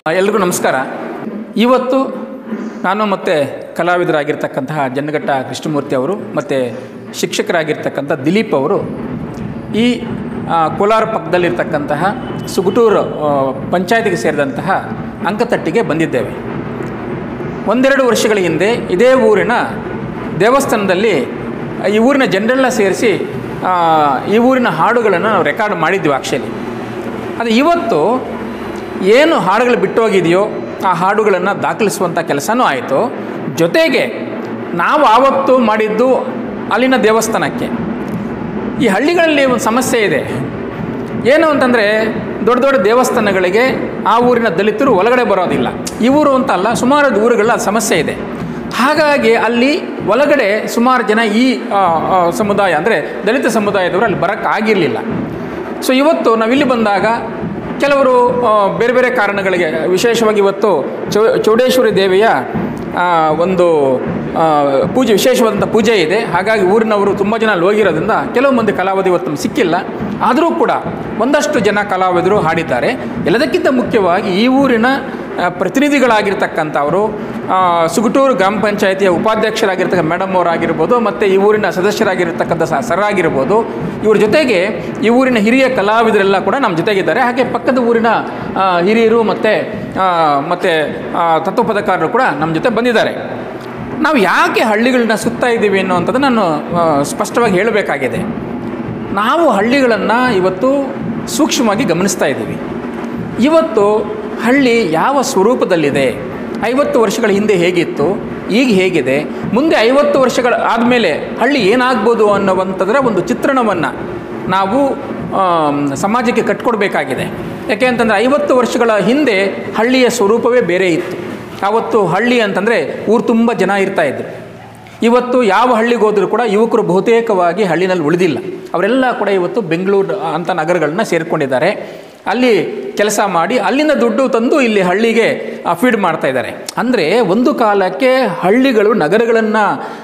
ಎಲ್ರಿಗೂ ನಮಸ್ಕಾರ ಇವತ್ತು ನಾನು ಮತ್ತು ಕಲಾವಿದರಾಗಿರ್ತಕ್ಕಂತಹ ಜನ್ನಘಟ್ಟ ಕೃಷ್ಣಮೂರ್ತಿ ಅವರು ಮತ್ತು ಶಿಕ್ಷಕರಾಗಿರ್ತಕ್ಕಂಥ ದಿಲೀಪ್ ಅವರು ಈ ಆ, ಕೋಲಾರ ಪಕ್ಕದಲ್ಲಿರ್ತಕ್ಕಂತಹ ಸುಗುಟೂರು ಆ, ಪಂಚಾಯತಿಗೆ ಸೇರಿದಂತಹ ಅಂಕತಟ್ಟಿಗೆ ಬಂದಿದ್ದೇವೆ ಒಂದೆರಡು ವರ್ಷಗಳ ಹಿಂದೆ ಇದೇ ಊರಿನ ದೇವಸ್ಥಾನದಲ್ಲಿ ಈ ಊರಿನ ಜನರೆಲ್ಲ ಸೇರಿಸಿ ಆ, ಈ ಊರಿನ ಹಾಡುಗಳನ್ನು ನಾವು ರೆಕಾರ್ಡ್ ಮಾಡಿದ್ವಿ ಆ್ಯಕ್ಚುಲಿ ಅದು ಇವತ್ತು ಏನು ಹಾಡುಗಳು ಬಿಟ್ಟೋಗಿದೆಯೋ ಆ ಹಾಡುಗಳನ್ನು ದಾಖಲಿಸುವಂಥ ಕೆಲಸನೂ ಆಯಿತು ಜೊತೆಗೆ ನಾವು ಆವತ್ತು ಮಾಡಿದ್ದು ಅಲ್ಲಿನ ದೇವಸ್ಥಾನಕ್ಕೆ ಈ ಹಳ್ಳಿಗಳಲ್ಲಿ ಒಂದು ಸಮಸ್ಯೆ ಇದೆ ಏನು ಅಂತಂದರೆ ದೊಡ್ಡ ದೊಡ್ಡ ದೇವಸ್ಥಾನಗಳಿಗೆ ಆ ಊರಿನ ದಲಿತರು ಒಳಗಡೆ ಬರೋದಿಲ್ಲ ಈ ಊರು ಅಂತ ಅಲ್ಲ ಸುಮಾರು ಊರುಗಳ ಸಮಸ್ಯೆ ಇದೆ ಹಾಗಾಗಿ ಅಲ್ಲಿ ಒಳಗಡೆ ಸುಮಾರು ಜನ ಈ ಆ, ಆ, ಸಮುದಾಯ ಅಂದರೆ ದಲಿತ ಸಮುದಾಯದವರು ಅಲ್ಲಿ ಬರೋಕ್ಕಾಗಿರಲಿಲ್ಲ ಸೊ ಇವತ್ತು ನಾವಿಲ್ಲಿ ಬಂದಾಗ ಕೆಲವರು ಆ, ಬೇರೆ ಬೇರೆ ಕಾರಣಗಳಿಗೆ ವಿಶೇಷವಾಗಿ ಇವತ್ತು ಚೌ ಚೌಡೇಶ್ವರಿ ದೇವಿಯ ಆ, ಒಂದು ಆ, ಪೂಜೆ ವಿಶೇಷವಾದಂಥ ಪೂಜೆ ಇದೆ ಹಾಗಾಗಿ ಊರಿನವರು ತುಂಬ ಜನ ಅಲ್ಲಿ ಹೋಗಿರೋದ್ರಿಂದ ಕೆಲವು ಮಂದಿ ಕಲಾವಿದರು ಇವತ್ತು ನಮ್ಗೆ ಸಿಕ್ಕಿಲ್ಲ ಆದರೂ ಕೂಡ ಒಂದಷ್ಟು ಜನ ಕಲಾವಿದರು ಹಾಡಿದ್ದಾರೆ ಎಲ್ಲದಕ್ಕಿಂತ ಮುಖ್ಯವಾಗಿ ಈ ಊರಿನ ಆ, ಪ್ರತಿನಿಧಿಗಳಾಗಿರ್ತಕ್ಕಂಥವರು ಆ, ಸುಗುಟೂರು ಗ್ರಾಮ ಪಂಚಾಯತಿಯ ಉಪಾಧ್ಯಕ್ಷರಾಗಿರ್ತಕ್ಕ ಮೇಡಮ್ ಅವರಾಗಿರ್ಬೋದು ಮತ್ತು ಈ ಊರಿನ ಸದಸ್ಯರಾಗಿರ್ತಕ್ಕಂಥ ಸ- ಸರ್ ಆಗಿರ್ಬೋದು ಇವ್ರ ಜೊತೆಗೆ ಈ ಊರಿನ ಹಿರಿಯ ಕಲಾವಿದರೆಲ್ಲ ಕೂಡ ನಮ್ಮ ಜೊತೆಗಿದ್ದಾರೆ ಹಾಗೆ ಪಕ್ಕದ ಊರಿನ ಆ, ಹಿರಿಯರು ಮತ್ತು ಮತ್ತು ತತ್ವಪದಕಾರರು ಕೂಡ ನಮ್ಮ ಜೊತೆ ಬಂದಿದ್ದಾರೆ ನಾವು ಯಾಕೆ ಹಳ್ಳಿಗಳನ್ನ ಸುತ್ತಾ ಇದ್ದೀವಿ ಅನ್ನುವಂಥದ್ದು ನಾನು ಆ, ಸ್ಪಷ್ಟವಾಗಿ ಹೇಳಬೇಕಾಗಿದೆ ನಾವು ಹಳ್ಳಿಗಳನ್ನು ಇವತ್ತು ಸೂಕ್ಷ್ಮವಾಗಿ ಗಮನಿಸ್ತಾ ಇದ್ದೀವಿ ಇವತ್ತು ಹಳ್ಳಿ ಯಾವ ಸ್ವರೂಪದಲ್ಲಿದೆ ಐವತ್ತು ವರ್ಷಗಳ ಹಿಂದೆ ಹೇಗಿತ್ತು ಈಗ ಹೇಗಿದೆ ಮುಂದೆ ಐವತ್ತು ವರ್ಷಗಳ ಆದಮೇಲೆ ಹಳ್ಳಿ ಏನಾಗ್ಬೋದು ಅನ್ನುವಂಥದ್ರ ಒಂದು ಚಿತ್ರಣವನ್ನು ನಾವು ಆಮ್, ಸಮಾಜಕ್ಕೆ ಕಟ್ಕೊಡ್ಬೇಕಾಗಿದೆ ಯಾಕೆ ಅಂತಂದರೆ ಐವತ್ತು ವರ್ಷಗಳ ಹಿಂದೆ ಹಳ್ಳಿಯ ಸ್ವರೂಪವೇ ಬೇರೆ ಇತ್ತು ಆವತ್ತು ಹಳ್ಳಿ ಅಂತಂದರೆ ಊರು ತುಂಬ ಜನ ಇರ್ತಾಯಿದ್ರು ಇವತ್ತು ಯಾವ ಹಳ್ಳಿಗೆ ಹೋದರೂ ಕೂಡ ಯುವಕರು ಬಹುತೇಕವಾಗಿ ಹಳ್ಳಿನಲ್ಲಿ ಉಳಿದಿಲ್ಲ ಅವರೆಲ್ಲ ಕೂಡ ಇವತ್ತು ಬೆಂಗಳೂರು ಅಂಥ ನಗರಗಳನ್ನ ಸೇರಿಕೊಂಡಿದ್ದಾರೆ ಅಲ್ಲಿ ಕೆಲಸ ಮಾಡಿ ಅಲ್ಲಿಂದ ದುಡ್ಡು ತಂದು ಇಲ್ಲಿ ಹಳ್ಳಿಗೆ ಫೀಡ್ ಮಾಡ್ತಾ ಇದ್ದಾರೆ ಅಂದರೆ ಒಂದು ಕಾಲಕ್ಕೆ ಹಳ್ಳಿಗಳು ನಗರಗಳನ್ನು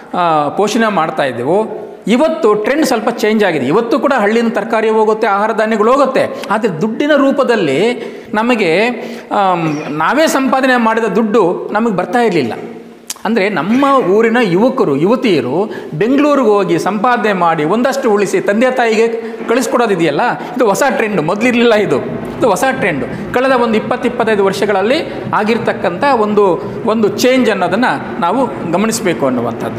ಪೋಷಣೆ ಮಾಡ್ತಾ ಇದ್ದೆವು ಇವತ್ತು ಟ್ರೆಂಡ್ ಸ್ವಲ್ಪ ಚೇಂಜ್ ಆಗಿದೆ ಇವತ್ತು ಕೂಡ ಹಳ್ಳಿನ ತರಕಾರಿ ಹೋಗುತ್ತೆ ಆಹಾರ ಧಾನ್ಯಗಳು ಹೋಗುತ್ತೆ ಆದರೆ ದುಡ್ಡಿನ ರೂಪದಲ್ಲಿ ನಮಗೆ ಆಮ್, ನಾವೇ ಸಂಪಾದನೆ ಮಾಡಿದ ದುಡ್ಡು ನಮಗೆ ಬರ್ತಾ ಇರಲಿಲ್ಲ ಅಂದರೆ ನಮ್ಮ ಊರಿನ ಯುವಕರು ಯುವತಿಯರು ಬೆಂಗಳೂರಿಗೆ ಹೋಗಿ ಸಂಪಾದನೆ ಮಾಡಿ ಒಂದಷ್ಟು ಉಳಿಸಿ ತಂದೆ ತಾಯಿಗೆ ಕಳಿಸ್ಕೊಡೋದಿದೆಯಲ್ಲ ಇದು ಹೊಸ ಟ್ರೆಂಡು ಮೊದಲಿರಲಿಲ್ಲ ಇದು ಇದು ಹೊಸ ಟ್ರೆಂಡು ಕಳೆದ ಒಂದು ಇಪ್ಪತ್ತು ಇಪ್ಪತ್ತೈದು ವರ್ಷಗಳಲ್ಲಿ ಆಗಿರ್ತಕ್ಕಂಥ ಒಂದು ಒಂದು ಚೇಂಜ್ ಅನ್ನೋದನ್ನು ನಾವು ಗಮನಿಸಬೇಕು ಅನ್ನುವಂಥದ್ದು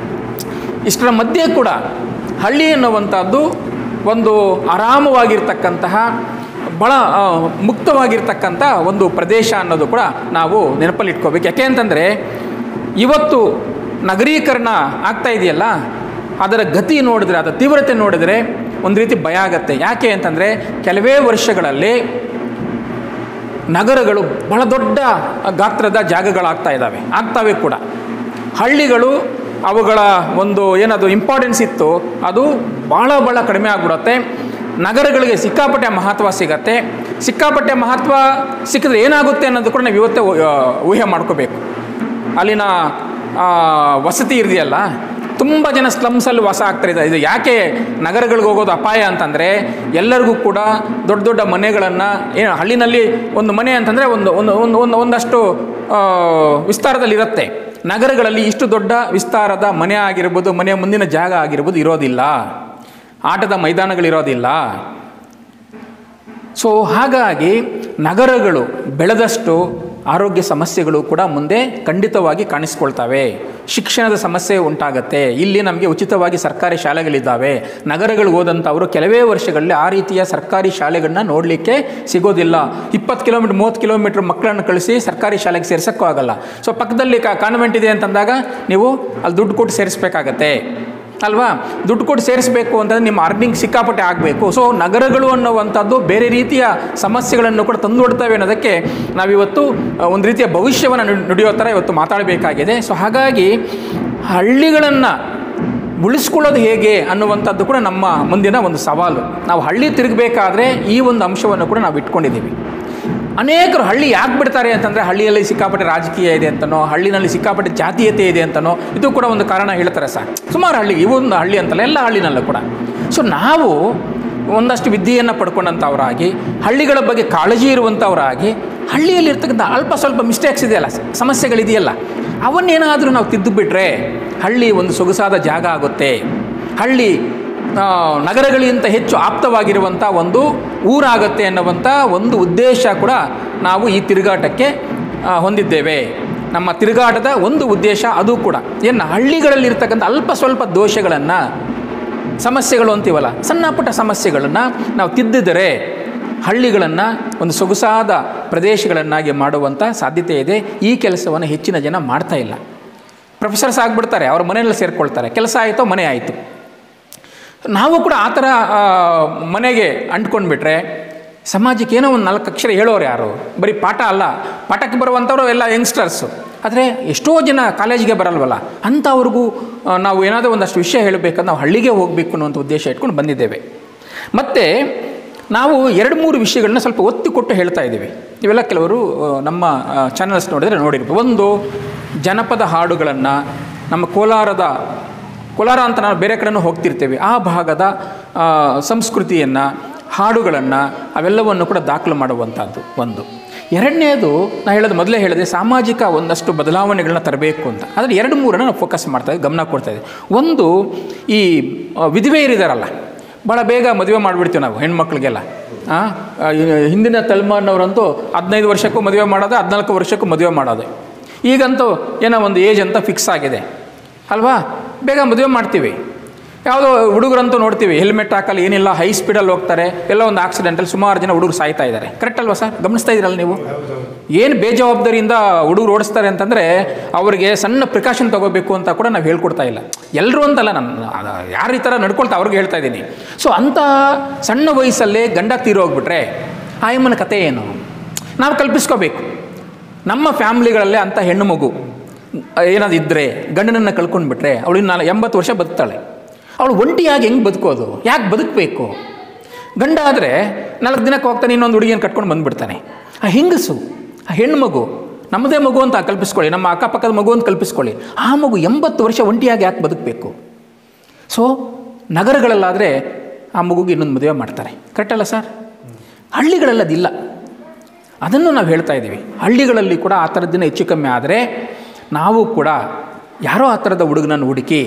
ಇಷ್ಟರ ಮಧ್ಯೆ ಕೂಡ ಹಳ್ಳಿ ಎನ್ನುವಂಥದ್ದು ಒಂದು ಆರಾಮವಾಗಿರ್ತಕ್ಕಂತಹ ಭಾಳ ಆ, ಮುಕ್ತವಾಗಿರ್ತಕ್ಕಂಥ ಒಂದು ಪ್ರದೇಶ ಅನ್ನೋದು ಕೂಡ ನಾವು ನೆನಪಲ್ಲಿ ಇಟ್ಕೋಬೇಕು ಯಾಕೆ ಅಂತಂದರೆ ಇವತ್ತು ನಗರೀಕರಣ ಆಗ್ತಾ ಇದೆಯಲ್ಲ ಅದರ ಗತಿ ನೋಡಿದ್ರೆ ಅದರ ತೀವ್ರತೆ ನೋಡಿದರೆ ಒಂದು ರೀತಿ ಭಯ ಆಗತ್ತೆ ಯಾಕೆ ಅಂತಂದರೆ ಕೆಲವೇ ವರ್ಷಗಳಲ್ಲಿ ನಗರಗಳು ಬಹಳ ದೊಡ್ಡ ಗಾತ್ರದ ಜಾಗಗಳಾಗ್ತಾ ಇದ್ದಾವೆ ಆಗ್ತವೆ ಕೂಡ ಹಳ್ಳಿಗಳು ಅವುಗಳ ಒಂದು ಏನದು ಇಂಪಾರ್ಟೆನ್ಸ್ ಇತ್ತು ಅದು ಭಾಳ ಭಾಳ ಕಡಿಮೆ ಆಗಿಬಿಡುತ್ತೆ ನಗರಗಳಿಗೆ ಸಿಕ್ಕಾಪಟ್ಟೆ ಮಹತ್ವ ಸಿಗತ್ತೆ ಸಿಕ್ಕಾಪಟ್ಟೆ ಮಹತ್ವ ಸಿಕ್ಕಿದ್ರೆ ಏನಾಗುತ್ತೆ ಅನ್ನೋದು ಕೂಡ ನಾವು ಇವತ್ತೇ ಊ- ಊಹೆ ಮಾಡ್ಕೋಬೇಕು ಅಲ್ಲಿನ ಆ, ವಸತಿ ಇದೆಯಲ್ಲ ತುಂಬ ಜನ ಸ್ಲಮ್ಸಲ್ಲಿ ವಾಸ ಆಗ್ತಾ ಇದ್ದಾರೆ ಇದು ಯಾಕೆ ನಗರಗಳಿಗೆ ಹೋಗೋದು ಅಪಾಯ ಅಂತಂದರೆ ಎಲ್ಲರಿಗೂ ಕೂಡ ದೊಡ್ಡ ದೊಡ್ಡ ಮನೆಗಳನ್ನು ಏನು ಹಳ್ಳಿನಲ್ಲಿ ಒಂದು ಮನೆ ಅಂತಂದರೆ ಒಂದು ಒಂದು ಒಂದು ಒಂದು ಒಂದಷ್ಟು ಆ, ವಿಸ್ತಾರದಲ್ಲಿರುತ್ತೆ ನಗರಗಳಲ್ಲಿ ಇಷ್ಟು ದೊಡ್ಡ ವಿಸ್ತಾರದ ಮನೆ ಆಗಿರ್ಬೋದು ಮನೆಯ ಮುಂದಿನ ಜಾಗ ಆಗಿರ್ಬೋದು ಇರೋದಿಲ್ಲ ಆಟದ ಮೈದಾನಗಳಿರೋದಿಲ್ಲ ಸೊ ಹಾಗಾಗಿ ನಗರಗಳು ಬೆಳೆದಷ್ಟು ಆರೋಗ್ಯ ಸಮಸ್ಯೆಗಳು ಕೂಡ ಮುಂದೆ ಖಂಡಿತವಾಗಿ ಕಾಣಿಸ್ಕೊಳ್ತವೆ ಶಿಕ್ಷಣದ ಸಮಸ್ಯೆ ಉಂಟಾಗತ್ತೆ ಇಲ್ಲಿ ನಮಗೆ ಉಚಿತವಾಗಿ ಸರ್ಕಾರಿ ಶಾಲೆಗಳಿದ್ದಾವೆ ನಗರಗಳಿಗೆ ಹೋದಂಥವರು ಕೆಲವೇ ವರ್ಷಗಳಲ್ಲಿ ಆ ರೀತಿಯ ಸರ್ಕಾರಿ ಶಾಲೆಗಳನ್ನ ನೋಡಲಿಕ್ಕೆ ಸಿಗೋದಿಲ್ಲ ಇಪ್ಪತ್ತು ಕಿಲೋಮೀಟ್ರ್ ಮೂವತ್ತು ಕಿಲೋಮೀಟ್ರ್ ಮಕ್ಕಳನ್ನು ಕಳಿಸಿ ಸರ್ಕಾರಿ ಶಾಲೆಗೆ ಸೇರ್ಸೋಕ್ಕೂ ಆಗಲ್ಲ ಸೊ ಪಕ್ಕದಲ್ಲಿ ಕಾನ್ವೆಂಟ್ ಇದೆ ಅಂತಂದಾಗ ನೀವು ಅಲ್ಲಿ ದುಡ್ಡು ಕೊಟ್ಟು ಸೇರಿಸ್ಬೇಕಾಗತ್ತೆ ಅಲ್ವಾ ದುಡ್ಡು ಕೊಟ್ಟು ಸೇರಿಸಬೇಕು ಅಂತಂದರೆ ನಿಮ್ಮ ಅರ್ನಿಂಗ್ ಸಿಕ್ಕಾಪಟ್ಟೆ ಆಗಬೇಕು ಸೊ ನಗರಗಳು ಅನ್ನುವಂಥದ್ದು ಬೇರೆ ರೀತಿಯ ಸಮಸ್ಯೆಗಳನ್ನು ಕೂಡ ತಂದುಕೊಡ್ತವೆ ಅನ್ನೋದಕ್ಕೆ ನಾವಿವತ್ತು ಆ, ಒಂದು ರೀತಿಯ ಭವಿಷ್ಯವನ್ನು ನುಡಿ- ನುಡಿಯೋ ಥರ ಇವತ್ತು ಮಾತಾಡಬೇಕಾಗಿದೆ ಸೊ ಹಾಗಾಗಿ ಹಳ್ಳಿಗಳನ್ನು ಉಳಿಸ್ಕೊಳ್ಳೋದು ಹೇಗೆ ಅನ್ನುವಂಥದ್ದು ಕೂಡ ನಮ್ಮ ಮುಂದಿನ ಒಂದು ಸವಾಲು ನಾವು ಹಳ್ಳಿ ತಿರುಗಬೇಕಾದ್ರೆ ಈ ಒಂದು ಅಂಶವನ್ನು ಕೂಡ ನಾವು ಇಟ್ಕೊಂಡಿದ್ದೀವಿ ಅನೇಕರು ಹಳ್ಳಿ ಯಾಕೆ ಬಿಡ್ತಾರೆ ಅಂತಂದರೆ ಹಳ್ಳಿಯಲ್ಲಿ ಸಿಕ್ಕಾಪಟ್ಟೆ ರಾಜಕೀಯ ಇದೆ ಅಂತನೋ ಹಳ್ಳಿನಲ್ಲಿ ಸಿಕ್ಕಾಪಟ್ಟೆ ಜಾತೀಯತೆ ಇದೆ ಅಂತನೋ ಇದು ಕೂಡ ಒಂದು ಕಾರಣ ಹೇಳ್ತಾರೆ ಸರ್ ಸುಮಾರು ಹಳ್ಳಿ ಇವೊಂದು ಹಳ್ಳಿ ಅಂತಲ್ಲ ಎಲ್ಲ ಹಳ್ಳಿನಲ್ಲೂ ಕೂಡ ಸೊ ನಾವು ಒಂದಷ್ಟು ವಿದ್ಯೆಯನ್ನು ಪಡ್ಕೊಂಡಂಥವರಾಗಿ ಹಳ್ಳಿಗಳ ಬಗ್ಗೆ ಕಾಳಜಿ ಇರುವಂಥವರಾಗಿ ಹಳ್ಳಿಯಲ್ಲಿ ಇರ್ತಕ್ಕಂಥ ಅಲ್ಪ ಸ್ವಲ್ಪ ಮಿಸ್ಟೇಕ್ಸ್ ಇದೆಯಲ್ಲ ಸಮಸ್ಯೆಗಳಿದೆಯಲ್ಲ ಅವನ್ನೇನಾದರೂ ನಾವು ತಿದ್ದುಬಿಟ್ರೆ ಹಳ್ಳಿ ಒಂದು ಸೊಗಸಾದ ಜಾಗ ಆಗುತ್ತೆ ಹಳ್ಳಿ ಆ, ನಗರಗಳಿಗಿಂತ ಹೆಚ್ಚು ಆಪ್ತವಾಗಿರುವಂಥ ಒಂದು ಊರಾಗತ್ತೆ ಅನ್ನುವಂಥ ಒಂದು ಉದ್ದೇಶ ಕೂಡ ನಾವು ಈ ತಿರುಗಾಟಕ್ಕೆ ಆ, ಹೊಂದಿದ್ದೇವೆ ನಮ್ಮ ತಿರುಗಾಟದ ಒಂದು ಉದ್ದೇಶ ಅದು ಕೂಡ ಏನು ಹಳ್ಳಿಗಳಲ್ಲಿರ್ತಕ್ಕಂಥ ಅಲ್ಪ ಸ್ವಲ್ಪ ದೋಷಗಳನ್ನು ಸಮಸ್ಯೆಗಳು ಅಂತೀವಲ್ಲ ಸಣ್ಣ ಪುಟ್ಟ ಸಮಸ್ಯೆಗಳನ್ನು ನಾವು ತಿದ್ದಿದರೆ ಹಳ್ಳಿಗಳನ್ನು ಒಂದು ಸೊಗಸಾದ ಪ್ರದೇಶಗಳನ್ನಾಗಿ ಮಾಡುವಂಥ ಸಾಧ್ಯತೆ ಇದೆ ಈ ಕೆಲಸವನ್ನು ಹೆಚ್ಚಿನ ಜನ ಮಾಡ್ತಾ ಇಲ್ಲ ಪ್ರೊಫೆಸರ್ಸ್ ಆಗಿಬಿಡ್ತಾರೆ ಅವ್ರ ಮನೆಯಲ್ಲಿ ಸೇರಿಕೊಳ್ತಾರೆ ಕೆಲಸ ಆಯಿತು ಮನೆ ಆಯಿತು ನಾವು ಕೂಡ ಆ ಥರ ಆ, ಮನೆಗೆ ಅಂಟ್ಕೊಂಡ್ಬಿಟ್ರೆ ಸಮಾಜಕ್ಕೆ ಏನೋ ಒಂದು ನಾಲ್ಕು ಅಕ್ಷರ ಹೇಳೋರು ಯಾರು ಬರೀ ಪಾಠ ಅಲ್ಲ ಪಾಠಕ್ಕೆ ಬರುವಂಥವ್ರು ಎಲ್ಲ ಯಂಗ್ಸ್ಟರ್ಸು ಆದರೆ ಎಷ್ಟೋ ಜನ ಕಾಲೇಜಿಗೆ ಬರಲ್ವಲ್ಲ ಅಂಥವ್ರಿಗೂ ಆ, ನಾವು ಏನಾದರೂ ಒಂದಷ್ಟು ವಿಷಯ ಹೇಳಬೇಕಂದ್ರೆ ನಾವು ಹಳ್ಳಿಗೆ ಹೋಗಬೇಕು ಅನ್ನುವಂಥ ಉದ್ದೇಶ ಇಟ್ಕೊಂಡು ಬಂದಿದ್ದೇವೆ ಮತ್ತು ನಾವು ಎರಡು ಮೂರು ವಿಷಯಗಳನ್ನ ಸ್ವಲ್ಪ ಒತ್ತಿ ಕೊಟ್ಟು ಹೇಳ್ತಾ ಇದ್ದೀವಿ ಇವೆಲ್ಲ ಕೆಲವರು ಆ, ನಮ್ಮ ಚಾನಲ್ಸ್ ನೋಡಿದರೆ ನೋಡಿರ್ಬೋದು ಒಂದು ಜನಪದ ಹಾಡುಗಳನ್ನು ನಮ್ಮ ಕೋಲಾರದ ಕೋಲಾರ ಅಂತ ನಾವು ಬೇರೆ ಕಡೆನೂ ಹೋಗ್ತಿರ್ತೇವೆ ಆ ಭಾಗದ ಸಂಸ್ಕೃತಿಯನ್ನು ಹಾಡುಗಳನ್ನು ಅವೆಲ್ಲವನ್ನು ಕೂಡ ದಾಖಲು ಮಾಡುವಂಥದ್ದು ಒಂದು ಎರಡನೇದು ನಾನು ಹೇಳೋದು ಮೊದಲೇ ಹೇಳಿದೆ ಸಾಮಾಜಿಕ ಒಂದಷ್ಟು ಬದಲಾವಣೆಗಳನ್ನ ತರಬೇಕು ಅಂತ ಆದರೆ ಎರಡು ಮೂರನ್ನು ನಾವು ಫೋಕಸ್ ಮಾಡ್ತಾ ಇದ್ದೀವಿ ಗಮನ ಕೊಡ್ತಾ ಇದ್ದೀವಿ ಒಂದು ಈ ಆ, ವಿಧವೆಯರಿದಾರಲ್ಲ ಭಾಳ ಬೇಗ ಮದುವೆ ಮಾಡಿಬಿಡ್ತೀವಿ ನಾವು ಹೆಣ್ಮಕ್ಳಿಗೆಲ್ಲ ಆ, ಆ, ಈ ಹಿಂದಿನ ತಲೆಮಾರಿನವರಂತೂ ಹದಿನೈದು ವರ್ಷಕ್ಕೂ ಮದುವೆ ಮಾಡೋದು ಹದಿನಾಲ್ಕು ವರ್ಷಕ್ಕೂ ಮದುವೆ ಮಾಡೋದು ಈಗಂತೂ ಏನೋ ಒಂದು ಏಜ್ ಅಂತ ಫಿಕ್ಸ್ ಆಗಿದೆ ಅಲ್ವಾ ಬೇಗ ಮದುವೆ ಮಾಡ್ತೀವಿ ಯಾವುದೋ ಹುಡುಗರಂತೂ ನೋಡ್ತೀವಿ ಹೆಲ್ಮೆಟ್ ಹಾಕಲ್ಲ ಏನಿಲ್ಲ ಹೈ ಸ್ಪೀಡಲ್ಲಿ ಹೋಗ್ತಾರೆ ಎಲ್ಲ ಒಂದು ಆಕ್ಸಿಡೆಂಟಲ್ಲಿ ಸುಮಾರು ಜನ ಹುಡುಗರು ಸಾಯ್ತಾ ಇದ್ದಾರೆ ಕರೆಕ್ಟ್ ಅಲ್ವಾ ಸರ್ ಗಮನಿಸ್ತಾ ಇದ್ದೀರಲ್ಲ ನೀವು ಏನು ಬೇಜವಾಬ್ದಾರಿಯಿಂದ ಹುಡುಗರು ಓಡಿಸ್ತಾರೆ ಅಂತಂದರೆ ಅವರಿಗೆ ಸಣ್ಣ ಪ್ರಿಕಾಷನ್ ತಗೋಬೇಕು ಅಂತ ಕೂಡ ನಾವು ಹೇಳ್ಕೊಡ್ತಾ ಇಲ್ಲ ಎಲ್ಲರೂ ಅಂತಲ್ಲ ನಾನು ಯಾರು ಈ ಥರ ನಡ್ಕೊಳ್ತಾ ಅವ್ರಿಗೆ ಹೇಳ್ತಾ ಇದ್ದೀನಿ ಸೊ ಅಂಥ ಸಣ್ಣ ವಯಸ್ಸಲ್ಲೇ ಗಂಡ ತೀರೋಗ್ಬಿಟ್ರೆ ಆಯಮ್ಮನ ಕತೆ ಏನು ನಾವು ಕಲ್ಪಿಸ್ಕೋಬೇಕು ನಮ್ಮ ಫ್ಯಾಮ್ಲಿಗಳಲ್ಲೇ ಅಂಥ ಹೆಣ್ಣು ಮಗು ಏನಾದ್ರು ಇದ್ದರೆ ಗಂಡನನ್ನು ಕಳ್ಕೊಂಡ್ಬಿಟ್ರೆ ಅವಳು ಇನ್ನು ಎಂಬತ್ತು ವರ್ಷ ಬದುಕ್ತಾಳೆ ಅವಳು ಒಂಟಿಯಾಗಿ ಹೆಂಗೆ ಬದುಕೋದು ಯಾಕೆ ಬದುಕಬೇಕು ಗಂಡ ಆದರೆ ನಾಲ್ಕು ದಿನಕ್ಕೆ ಹೋಗ್ತಾನೆ ಇನ್ನೊಂದು ಹುಡುಗಿಯನ್ನು ಕಟ್ಕೊಂಡು ಬಂದುಬಿಡ್ತಾನೆ ಆ ಹೆಂಗಸು ಆ ಹೆಣ್ಣು ಮಗು ನಮ್ಮದೇ ಮಗು ಅಂತ ಕಲ್ಪಿಸ್ಕೊಳ್ಳಿ ನಮ್ಮ ಅಕ್ಕಪಕ್ಕದ ಮಗು ಅಂತ ಕಲ್ಪಿಸ್ಕೊಳ್ಳಿ ಆ ಮಗು ಎಂಬತ್ತು ವರ್ಷ ಒಂಟಿಯಾಗಿ ಯಾಕೆ ಬದುಕಬೇಕು ಸೊ ನಗರಗಳಲ್ಲಾದರೆ ಆ ಮಗುಗೆ ಇನ್ನೊಂದು ಮದುವೆ ಮಾಡ್ತಾರೆ ಕರೆಕ್ಟಲ್ಲ ಸರ್ ಹಳ್ಳಿಗಳಲ್ಲಿ ಅದಿಲ್ಲ ಅದನ್ನು ನಾವು ಹೇಳ್ತಾ ಇದ್ದೀವಿ ಹಳ್ಳಿಗಳಲ್ಲಿ ಕೂಡ ಆ ಥರದ್ದಿನ ಹೆಚ್ಚು ಕಮ್ಮಿ ಆದರೆ ನಾವು ಕೂಡ ಯಾರೋ ಆ ಥರದ ಹುಡುಗನನ್ನು ಹುಡುಕಿ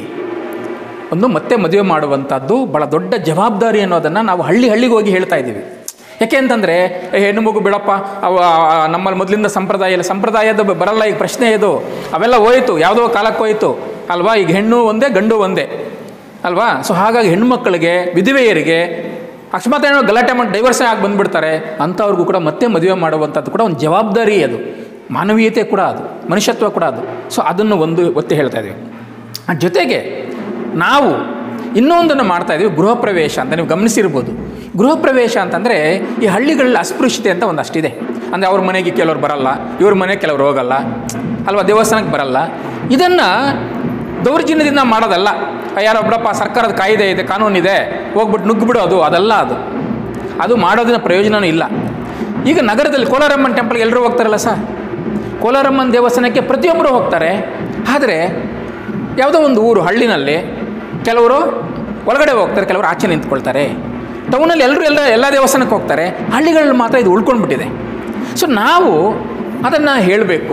ಒಂದು ಮತ್ತೆ ಮದುವೆ ಮಾಡುವಂಥದ್ದು ಭಾಳ ದೊಡ್ಡ ಜವಾಬ್ದಾರಿ ಅನ್ನೋದನ್ನು ನಾವು ಹಳ್ಳಿ ಹಳ್ಳಿಗೆ ಹೋಗಿ ಹೇಳ್ತಾ ಇದ್ದೀವಿ ಯಾಕೆ ಅಂತಂದರೆ ಹೆಣ್ಣು ಮಗು ಬಿಡಪ್ಪ ಅವ ಆ, ನಮ್ಮಲ್ಲಿ ಮೊದಲಿಂದ ಸಂಪ್ರದಾಯ ಇಲ್ಲ ಸಂಪ್ರದಾಯದ ಬ- ಬರಲ್ಲ ಈಗ ಪ್ರಶ್ನೆ ಇದು ಅವೆಲ್ಲ ಹೋಯಿತು ಯಾವುದೋ ಕಾಲಕ್ಕೆ ಹೋಯಿತು ಅಲ್ವಾ ಈಗ ಹೆಣ್ಣು ಒಂದೇ ಗಂಡು ಒಂದೇ ಅಲ್ವಾ ಸೊ ಹಾಗಾಗಿ ಹೆಣ್ಮಕ್ಳಿಗೆ ವಿಧವೆಯರಿಗೆ ಅಕಸ್ಮಾತ್ ಏನೋ ಗಲಾಟೆ ಮಾಡಿ ಡೈವರ್ಸೇ ಆಗಿ ಬಂದುಬಿಡ್ತಾರೆ ಅಂಥವ್ರಿಗೂ ಕೂಡ ಮತ್ತೆ ಮದುವೆ ಮಾಡುವಂಥದ್ದು ಕೂಡ ಒಂದು ಜವಾಬ್ದಾರಿ ಅದು ಮಾನವೀಯತೆ ಕೂಡ ಅದು ಮನುಷ್ಯತ್ವ ಕೂಡ ಅದು ಸೊ ಅದನ್ನು ಒಂದು ಒತ್ತಿ ಹೇಳ್ತಾ ಇದ್ದೀವಿ ಆ ಜೊತೆಗೆ ನಾವು ಇನ್ನೊಂದನ್ನು ಮಾಡ್ತಾ ಇದ್ದೀವಿ ಗೃಹ ಪ್ರವೇಶ ಅಂತ ನೀವು ಗಮನಿಸಿರ್ಬೋದು ಗೃಹ ಪ್ರವೇಶ ಅಂತಂದರೆ ಈ ಹಳ್ಳಿಗಳಲ್ಲಿ ಅಸ್ಪೃಶ್ಯತೆ ಅಂತ ಒಂದಷ್ಟಿದೆ ಅಂದರೆ ಅವ್ರ ಮನೆಗೆ ಕೆಲವ್ರು ಬರಲ್ಲ ಇವ್ರ ಮನೆಗೆ ಕೆಲವ್ರು ಹೋಗಲ್ಲ ಅಲ್ವಾ ದೇವಸ್ಥಾನಕ್ಕೆ ಬರಲ್ಲ ಇದನ್ನು ದೌರ್ಜನ್ಯದಿಂದ ಮಾಡೋದಲ್ಲ ಯಾರೊಬ್ಬರಪ್ಪ ಸರ್ಕಾರದ ಕಾಯ್ದೆ ಇದೆ ಕಾನೂನಿದೆ ಹೋಗ್ಬಿಟ್ಟು ನುಗ್ಗಿಬಿಡು ಅದು ಅದಲ್ಲ ಅದು ಅದು ಮಾಡೋದನ್ನ ಪ್ರಯೋಜನವೂ ಇಲ್ಲ ಈಗ ನಗರದಲ್ಲಿ ಕೋಲಾರಮ್ಮನ ಟೆಂಪಲ್ಗೆ ಎಲ್ಲರೂ ಹೋಗ್ತಾರಲ್ಲ ಸರ್ ಕೋಲಾರಮ್ಮನ ದೇವಸ್ಥಾನಕ್ಕೆ ಪ್ರತಿಯೊಬ್ಬರು ಹೋಗ್ತಾರೆ ಆದರೆ ಯಾವುದೋ ಒಂದು ಊರು ಹಳ್ಳಿನಲ್ಲಿ ಕೆಲವರು ಒಳಗಡೆ ಹೋಗ್ತಾರೆ ಕೆಲವರು ಆಚೆ ನಿಂತ್ಕೊಳ್ತಾರೆ ಟೌನಲ್ಲಿ ಎಲ್ಲರೂ ಎಲ್ಲ ಎಲ್ಲ ದೇವಸ್ಥಾನಕ್ಕೆ ಹೋಗ್ತಾರೆ ಹಳ್ಳಿಗಳಲ್ಲಿ ಮಾತ್ರ ಇದು ಉಳ್ಕೊಂಡ್ಬಿಟ್ಟಿದೆ ಸೊ ನಾವು ಅದನ್ನು ಹೇಳಬೇಕು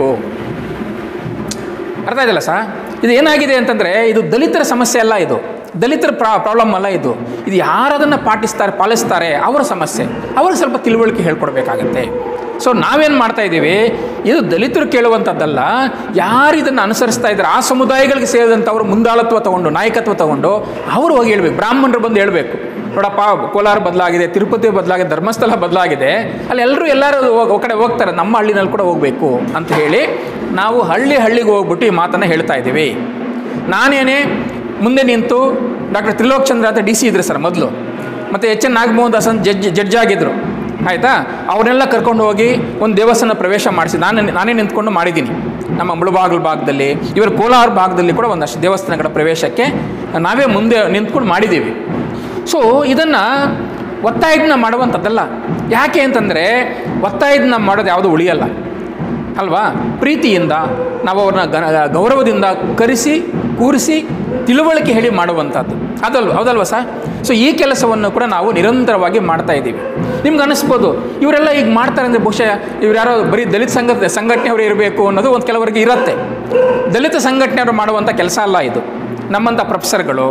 ಅರ್ಥ ಆಯ್ತಲ್ಲ ಸರ್ ಇದು ಏನಾಗಿದೆ ಅಂತಂದರೆ ಇದು ದಲಿತರ ಸಮಸ್ಯೆ ಅಲ್ಲ ಇದು ದಲಿತರ ಪ್ರಾ ಪ್ರಾಬ್ಲಮ್ ಅಲ್ಲ ಇದು ಇದು ಯಾರದನ್ನು ಪಾಟಿಸ್ತಾರೆ ಪಾಲಿಸ್ತಾರೆ ಅವರ ಸಮಸ್ಯೆ ಅವ್ರಿಗೆ ಸ್ವಲ್ಪ ತಿಳುವಳಿಕೆ ಹೇಳ್ಕೊಡ್ಬೇಕಾಗತ್ತೆ ಸೊ ನಾವೇನು ಮಾಡ್ತಾ ಇದ್ದೀವಿ ಇದು ದಲಿತರು ಕೇಳುವಂಥದ್ದಲ್ಲ ಯಾರು ಇದನ್ನು ಅನುಸರಿಸ್ತಾ ಇದ್ದಾರೆ ಆ ಸಮುದಾಯಗಳಿಗೆ ಸೇರಿದಂಥವ್ರು ಮುಂದಾಳತ್ವ ತಗೊಂಡು ನಾಯಕತ್ವ ತಗೊಂಡು ಅವರು ಹೋಗಿ ಹೇಳ್ಬೇಕು ಬ್ರಾಹ್ಮಣರು ಬಂದು ಹೇಳಬೇಕು ನೋಡಪ್ಪ ಕೋಲಾರ ಬದಲಾಗಿದೆ ತಿರುಪತಿ ಬದಲಾಗಿದೆ ಧರ್ಮಸ್ಥಳ ಬದಲಾಗಿದೆ ಅಲ್ಲಿ ಎಲ್ಲರೂ ಎಲ್ಲರೂ ಹೋಗ್- ಕಡೆ ಹೋಗ್ತಾರೆ ನಮ್ಮ ಹಳ್ಳಿನಲ್ಲಿ ಕೂಡ ಹೋಗಬೇಕು ಅಂತ ಹೇಳಿ ನಾವು ಹಳ್ಳಿ ಹಳ್ಳಿಗೆ ಹೋಗ್ಬಿಟ್ಟು ಈ ಮಾತನ್ನು ಹೇಳ್ತಾ ಇದ್ದೀವಿ ನಾನೇನೇ ಮುಂದೆ ನಿಂತು ಡಾಕ್ಟರ್ ತ್ರಿಲೋಕ್ ಚಂದ್ರ ಅಂತ ಡಿ ಸಿ ಇದ್ರು ಸರ್ ಮೊದಲು ಮತ್ತು ಎಚ್ ಎನ್ ನಾಗಮೋಹನ್ ದಾಸ್ ಅಂತ ಜಡ್ಜ್ ಜಡ್ಜ್ ಆಗಿದ್ದರು ಆಯಿತಾ ಅವನ್ನೆಲ್ಲ ಕರ್ಕೊಂಡು ಹೋಗಿ ಒಂದು ದೇವಸ್ಥಾನ ಪ್ರವೇಶ ಮಾಡಿಸಿ ನಾನು ನಾನೇ ನಿಂತ್ಕೊಂಡು ಮಾಡಿದ್ದೀನಿ ನಮ್ಮ ಮುಳುಬಾಗಿಲು ಭಾಗದಲ್ಲಿ ಇವರ ಕೋಲಾರ ಭಾಗದಲ್ಲಿ ಕೂಡ ಒಂದಷ್ಟು ದೇವಸ್ಥಾನಗಳ ಪ್ರವೇಶಕ್ಕೆ ನಾವೇ ಮುಂದೆ ನಿಂತ್ಕೊಂಡು ಮಾಡಿದ್ದೀವಿ ಸೊ ಇದನ್ನು ಒತ್ತಾಯದಿಂದ ಮಾಡುವಂಥದ್ದಲ್ಲ ಯಾಕೆ ಅಂತಂದರೆ ಒತ್ತಾಯದಿಂದ ಮಾಡೋದು ಯಾವುದೂ ಉಳಿಯಲ್ಲ ಅಲ್ವಾ ಪ್ರೀತಿಯಿಂದ ನಾವು ಅವ್ರನ್ನ ಗ ಗೌರವದಿಂದ ಕರೆಸಿ ಕೂರಿಸಿ ತಿಳುವಳಿಕೆ ಹೇಳಿ ಮಾಡುವಂಥದ್ದು ಅದಲ್ವ ಹೌದಲ್ವ ಸರ್ ಸೊ ಈ ಕೆಲಸವನ್ನು ಕೂಡ ನಾವು ನಿರಂತರವಾಗಿ ಮಾಡ್ತಾ ಇದ್ದೀವಿ ನಿಮ್ಗೆ ಅನಿಸ್ಬೋದು ಇವರೆಲ್ಲ ಈಗ ಮಾಡ್ತಾರೆ ಅಂದರೆ ಬಹುಶಃ ಇವ್ರು ಯಾರೋ ಬರೀ ದಲಿತ ಸಂಘ ಸಂಘಟನೆಯವರು ಇರಬೇಕು ಅನ್ನೋದು ಒಂದು ಕೆಲವರಿಗೆ ಇರುತ್ತೆ ದಲಿತ ಸಂಘಟನೆಯವರು ಮಾಡುವಂಥ ಕೆಲಸ ಅಲ್ಲ ಇದು ನಮ್ಮಂಥ ಪ್ರೊಫೆಸರ್ಗಳು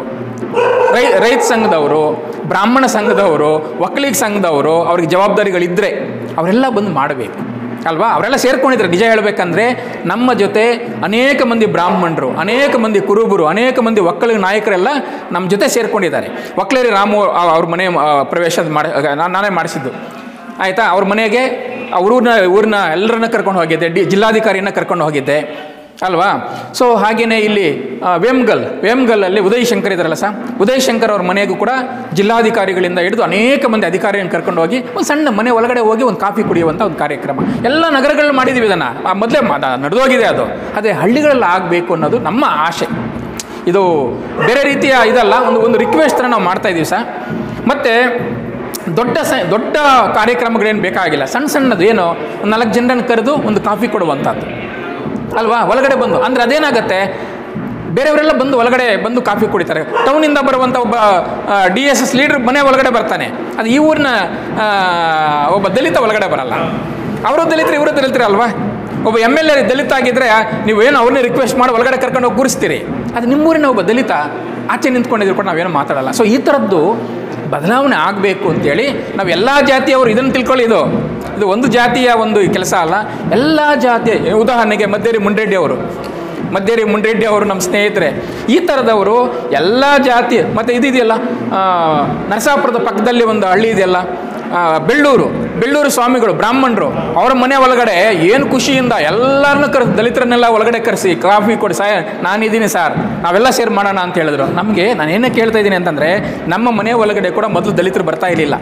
ರೈ ರೈತ ಸಂಘದವರು ಬ್ರಾಹ್ಮಣ ಸಂಘದವರು ಒಕ್ಕಲಿಗ ಸಂಘದವರು ಅವ್ರಿಗೆ ಜವಾಬ್ದಾರಿಗಳಿದ್ದರೆ ಅವರೆಲ್ಲ ಬಂದು ಮಾಡಬೇಕು ಅಲ್ವಾ ಅವರೆಲ್ಲ ಸೇರ್ಕೊಂಡಿದ್ದಾರೆ ನಿಜ ಹೇಳಬೇಕಂದ್ರೆ ನಮ್ಮ ಜೊತೆ ಅನೇಕ ಮಂದಿ ಬ್ರಾಹ್ಮಣರು ಅನೇಕ ಮಂದಿ ಕುರುಬರು ಅನೇಕ ಮಂದಿ ಒಕ್ಕಲಿಗ ನಾಯಕರೆಲ್ಲ ನಮ್ಮ ಜೊತೆ ಸೇರ್ಕೊಂಡಿದ್ದಾರೆ ಒಕ್ಕಲೇರಿ ರಾಮು ಅವ್- ಅವ್ರ ಮನೆ ಆ, ಪ್ರವೇಶ ಮಾಡಿ ನಾ- ನಾನೇ ಮಾಡಿಸಿದ್ದು ಆಯಿತಾ ಅವ್ರ ಮನೆಗೆ ಅವ್ರ ಊರಿನ ಊರಿನ ಎಲ್ಲರನ್ನ ಕರ್ಕೊಂಡು ಹೋಗಿದ್ದೆ ಡಿ ಜಿಲ್ಲಾಧಿಕಾರಿಯನ್ನು ಕರ್ಕೊಂಡು ಹೋಗಿದ್ದೆ ಅಲ್ವಾ ಸೊ ಹಾಗೆಯೇ ಇಲ್ಲಿ ಆ, ವೇಮ್ಗಲ್ ವೇಮ್ಗಲ್ಲಲ್ಲಿ ಉದಯ್ ಶಂಕರ್ ಇದ್ದಾರಲ್ಲ ಸರ್ ಉದಯ್ ಶಂಕರ್ ಅವ್ರ ಮನೆಗೂ ಕೂಡ ಜಿಲ್ಲಾಧಿಕಾರಿಗಳಿಂದ ಹಿಡಿದು ಅನೇಕ ಮಂದಿ ಅಧಿಕಾರಿಯನ್ನು ಕರ್ಕೊಂಡು ಹೋಗಿ ಒಂದು ಸಣ್ಣ ಮನೆ ಒಳಗಡೆ ಹೋಗಿ ಒಂದು ಕಾಫಿ ಕುಡಿಯುವಂಥ ಒಂದು ಕಾರ್ಯಕ್ರಮ ಎಲ್ಲ ನಗರಗಳಲ್ಲಿ ಮಾಡಿದ್ದೀವಿ ಇದನ್ನು ಮೊದಲೇ ನಡೆದೋಗಿದೆ ಅದು ಅದೇ ಹಳ್ಳಿಗಳಲ್ಲಿ ಆಗಬೇಕು ಅನ್ನೋದು ನಮ್ಮ ಆಸೆ ಇದು ಬೇರೆ ರೀತಿಯ ಇದಲ್ಲ ಒಂದು ಒಂದು ರಿಕ್ವೆಸ್ಟ್ ಥರ ನಾವು ಮಾಡ್ತಾ ಇದ್ದೀವಿ ಸರ್ ಮತ್ತು ದೊಡ್ಡ ಸ ದೊಡ್ಡ ಕಾರ್ಯಕ್ರಮಗಳೇನು ಬೇಕಾಗಿಲ್ಲ ಸಣ್ಣ ಸಣ್ಣದು ಏನು ಒಂದು ನಾಲ್ಕು ಜನರನ್ನು ಕರೆದು ಒಂದು ಕಾಫಿ ಕೊಡುವಂಥದ್ದು ಅಲ್ವಾ ಒಳಗಡೆ ಬಂದು ಅಂದರೆ ಅದೇನಾಗುತ್ತೆ ಬೇರೆಯವರೆಲ್ಲ ಬಂದು ಒಳಗಡೆ ಬಂದು ಕಾಫಿ ಕುಡಿತಾರೆ ಟೌನಿಂದ ಬರುವಂಥ ಒಬ್ಬ ಡಿ ಎಸ್ ಎಸ್ ಲೀಡ್ರ್ ಮನೆ ಒಳಗಡೆ ಬರ್ತಾನೆ ಅದು ಈ ಊರಿನ ಆ, ಒಬ್ಬ ದಲಿತ ಒಳಗಡೆ ಬರಲ್ಲ ಅವರು ದಲಿತರು ಇವರು ದಲಿತರು ಅಲ್ವಾ ಒಬ್ಬ ಎಮ್ ಎಲ್ ಎ ದಲಿತ ಆಗಿದ್ದರೆ ನೀವು ಏನು ಅವ್ರನ್ನೇ ರಿಕ್ವೆಸ್ಟ್ ಮಾಡಿ ಒಳಗಡೆ ಕರ್ಕೊಂಡು ಹೋಗಿ ಕೂರಿಸ್ತೀರಿ ಅದು ನಿಮ್ಮೂರಿನ ಒಬ್ಬ ದಲಿತ ಆಚೆ ನಿಂತ್ಕೊಂಡಿದ್ರು ಕೂಡ ನಾವೇನು ಮಾತಾಡಲ್ಲ ಸೊ ಈ ಥರದ್ದು ಬದಲಾವಣೆ ಆಗಬೇಕು ಅಂತೇಳಿ ನಾವು ಎಲ್ಲ ಜಾತಿಯವರು ಇದನ್ನು ತಿಳ್ಕೊಳ್ಳಿ ಇದು ಇದು ಒಂದು ಜಾತಿಯ ಒಂದು ಕೆಲಸ ಅಲ್ಲ ಎಲ್ಲ ಜಾತಿಯ ಉದಾಹರಣೆಗೆ ಮದ್ದೇರಿ ಮುಂಡ್ರೆಡ್ಡಿ ಅವರು ಮದ್ದೇರಿ ಮುಂಡ್ರೆಡ್ಡಿ ಅವರು ನಮ್ಮ ಸ್ನೇಹಿತರೆ ಈ ಥರದವರು ಎಲ್ಲ ಜಾತಿ ಮತ್ತು ಇದಿದೆಯಲ್ಲ ಆ, ನರಸಾಪುರದ ಪಕ್ಕದಲ್ಲಿ ಒಂದು ಹಳ್ಳಿ ಇದೆಯಲ್ಲ ಆ, ಬೆಳ್ಳೂರು ಬೆಳ್ಳೂರು ಸ್ವಾಮಿಗಳು ಬ್ರಾಹ್ಮಣರು ಅವರ ಮನೆ ಒಳಗಡೆ ಏನು ಖುಷಿಯಿಂದ ಎಲ್ಲರನ್ನೂ ಕರೆಸಿ ದಲಿತರನ್ನೆಲ್ಲ ಒಳಗಡೆ ಕರೆಸಿ ಕಾಫಿ ಕೊಡಿ ಸಾಯ ನಾನಿದ್ದೀನಿ ಸರ್ ನಾವೆಲ್ಲ ಸೇರಿ ಮಾಡೋಣ ಅಂತ ಹೇಳಿದ್ರು ನಮಗೆ ನಾನು ಏನೇ ಕೇಳ್ತಾ ಇದ್ದೀನಿ ಅಂತಂದರೆ ನಮ್ಮ ಮನೆ ಒಳಗಡೆ ಕೂಡ ಮೊದಲು ದಲಿತರು ಬರ್ತಾ ಇರಲಿಲ್ಲ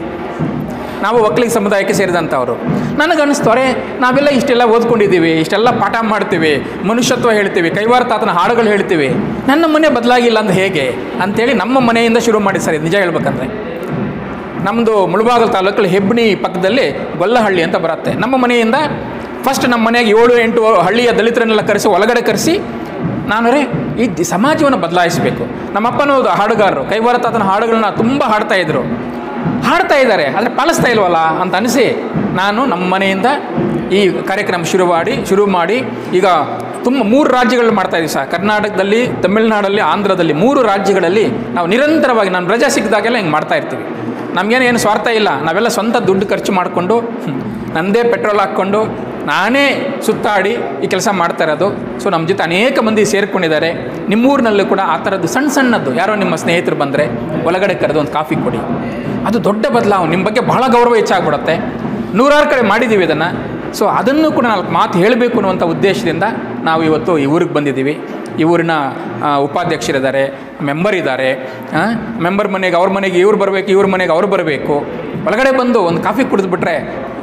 ನಾವು ಒಕ್ಕಲಿಗ ಸಮುದಾಯಕ್ಕೆ ಸೇರಿದಂಥವ್ರು ನನಗನ್ನಿಸ್ತು ಅರೆ ನಾವೆಲ್ಲ ಇಷ್ಟೆಲ್ಲ ಓದ್ಕೊಂಡಿದ್ದೀವಿ ಇಷ್ಟೆಲ್ಲ ಪಾಠ ಮಾಡ್ತೀವಿ ಮನುಷ್ಯತ್ವ ಹೇಳ್ತೀವಿ ಕೈವಾರ ತಾತನ ಹಾಡುಗಳು ಹೇಳ್ತೀವಿ ನನ್ನ ಮನೆ ಬದಲಾಗಿಲ್ಲ ಅಂತ ಹೇಗೆ ಅಂತೇಳಿ ನಮ್ಮ ಮನೆಯಿಂದ ಶುರು ಮಾಡಿ ಸರ್ ಇದು ನಿಜ ಹೇಳ್ಬೇಕಂದ್ರೆ ನಮ್ಮದು ಮುಳುಬಾಗಲ್ ತಾಲೂಕಲ್ಲಿ ಹೆಬ್ಣಿ ಪಕ್ಕದಲ್ಲಿ ಗೊಲ್ಲಹಳ್ಳಿ ಅಂತ ಬರುತ್ತೆ ನಮ್ಮ ಮನೆಯಿಂದ ಫಸ್ಟ್ ನಮ್ಮ ಮನೆಗೆ ಏಳು ಎಂಟು ಹಳ್ಳಿಯ ದಲಿತರನ್ನೆಲ್ಲ ಕರೆಸಿ ಒಳಗಡೆ ಕರೆಸಿ ನಾನು ರೇ ಈ ದಿ- ಸಮಾಜವನ್ನು ಬದಲಾಯಿಸಬೇಕು ನಮ್ಮಪ್ಪನೂ ಹಾಡುಗಾರರು ಕೈವಾರ ತಾತನ ಹಾಡುಗಳನ್ನ ತುಂಬ ಹಾಡ್ತಾ ಇದ್ರು ಹಾಡ್ತಾ ಇದ್ದಾರೆ ಆದರೆ ಪಾಲಿಸ್ತಾ ಇಲ್ವಲ್ಲ ಅಂತ ಅನಿಸಿ ನಾನು ನಮ್ಮ ಮನೆಯಿಂದ ಈ ಕಾರ್ಯಕ್ರಮ ಶುರು ಮಾಡಿ ಶುರು ಮಾಡಿ ಈಗ ತುಂಬ ಮೂರು ರಾಜ್ಯಗಳಲ್ಲಿ ಮಾಡ್ತಾ ಇದ್ದೀವಿ ಸರ್ ಕರ್ನಾಟಕದಲ್ಲಿ ತಮಿಳುನಾಡಲ್ಲಿ ಆಂಧ್ರದಲ್ಲಿ ಮೂರು ರಾಜ್ಯಗಳಲ್ಲಿ ನಾವು ನಿರಂತರವಾಗಿ ನಾನು ರಜಾ ಸಿಕ್ಕಿದಾಗೆಲ್ಲ ಹಿಂಗೆ ಮಾಡ್ತಾ ಇರ್ತೀವಿ ನಮಗೇನು ಏನು ಸ್ವಾರ್ಥ ಇಲ್ಲ ನಾವೆಲ್ಲ ಸ್ವಂತ ದುಡ್ಡು ಖರ್ಚು ಮಾಡಿಕೊಂಡು ನನ್ನದೇ ಪೆಟ್ರೋಲ್ ಹಾಕ್ಕೊಂಡು ನಾನೇ ಸುತ್ತಾಡಿ ಈ ಕೆಲಸ ಮಾಡ್ತಾ ಇರೋದು ಸೊ ನಮ್ಮ ಜೊತೆ ಅನೇಕ ಮಂದಿ ಸೇರ್ಕೊಂಡಿದ್ದಾರೆ ನಿಮ್ಮೂರಿನಲ್ಲೂ ಕೂಡ ಆ ಥರದ್ದು ಸಣ್ಣ ಸಣ್ಣದ್ದು ಯಾರೋ ನಿಮ್ಮ ಸ್ನೇಹಿತರು ಬಂದರೆ ಒಳಗಡೆ ಕರೆದು ಒಂದು ಕಾಫಿ ಕೊಡಿ ಅದು ದೊಡ್ಡ ಬದಲಾವಣೆ ನಿಮ್ಮ ಬಗ್ಗೆ ಬಹಳ ಗೌರವ ಹೆಚ್ಚಾಗ್ಬಿಡುತ್ತೆ ನೂರಾರು ಕಡೆ ಮಾಡಿದ್ದೀವಿ ಇದನ್ನು ಸೊ ಅದನ್ನು ಕೂಡ ನಾಲ್ಕು ಮಾತು ಹೇಳಬೇಕು ಅನ್ನುವಂಥ ಉದ್ದೇಶದಿಂದ ನಾವು ಇವತ್ತು ಈ ಊರಿಗೆ ಬಂದಿದ್ದೀವಿ ಈ ಊರಿನ ಆ, ಉಪಾಧ್ಯಕ್ಷರಿದ್ದಾರೆ ಮೆಂಬರ್ ಇದ್ದಾರೆ ಮೆಂಬರ್ ಮನೆಗೆ ಅವ್ರ ಮನೆಗೆ ಇವ್ರು ಬರಬೇಕು ಇವ್ರ ಮನೆಗೆ ಅವ್ರು ಬರಬೇಕು ಒಳಗಡೆ ಬಂದು ಒಂದು ಕಾಫಿ ಕುಡಿದ್ಬಿಟ್ರೆ